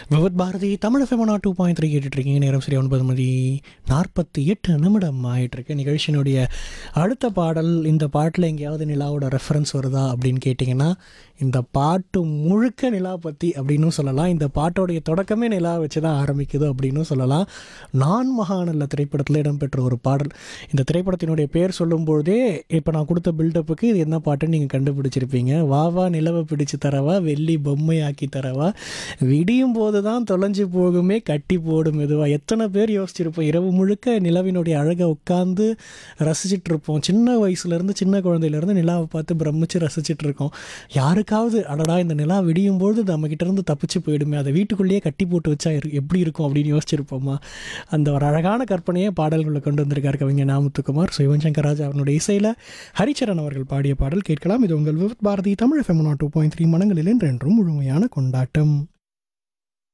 விவத் Bharati Tamil FM two point three கேட்டுட்ருக்கீங்க நேரம் சரி ஒன்பது மணி நாற்பத்தி எட்டு நிமிடம் ஆகிட்டுருக்கு நிகழ்ச்சியினுடைய அடுத்த பாடல் இந்த பாட்டில் எங்கேயாவது நிலாவோட ரெஃபரன்ஸ் வருதா அப்படின்னு கேட்டிங்கன்னா இந்த பாட்டு முழுக்க நிலா பற்றி அப்படின்னும் சொல்லலாம் இந்த பாட்டோடைய தொடக்கமே நிலா வச்சு தான் ஆரம்பிக்குது அப்படின்னும் சொல்லலாம் நான் மகாநல்ல திரைப்படத்தில் இடம்பெற்ற ஒரு பாடல் இந்த திரைப்படத்தினுடைய பேர் சொல்லும்பொழுதே இப்போ நான் கொடுத்த பில்டப்புக்கு இது என்ன பாட்டுன்னு நீங்கள் கண்டுபிடிச்சிருப்பீங்க வா வா நிலவை பிடிச்சு தரவா வெள்ளி பொம்மையாக்கி தரவா விடியும் போது தான் தொலைஞ்சு போகுமே கட்டி போடும் மெதுவா எத்தனை பேர் யோசிச்சிருப்போம் இரவு முழுக்க நிலவினுடைய அழகை உட்காந்து ரசிச்சிட்டு இருப்போம் சின்ன வயசுலேருந்து சின்ன குழந்தையிலேருந்து நிலாவை பார்த்து பிரமிச்சு ரசிச்சிட்டு இருக்கோம் யாருக்காவது அடடா இந்த நிலா விடியும் போது நம்ம கிட்ட இருந்து தப்பிச்சு போயிடுமே அதை வீட்டுக்குள்ளேயே கட்டி போட்டு வச்சா இரு- எப்படி இருக்கும் அப்படின்னு யோசிச்சிருப்போமா அந்த ஒரு அழகான கற்பனையை பாடல்களை கொண்டு வந்திருக்கார் கவிஞர் நாமுத்துக்குமார் ஸோ யுவன் சங்கர் ராஜா அவனுடைய இசையில் ஹரிச்சரன் அவர்கள் பாடிய பாடல் கேட்கலாம் இது உங்கள் Vividh Bharati Tamil FM two point three மனங்களில் என்றென்றும் முழுமையான கொண்டாட்டம்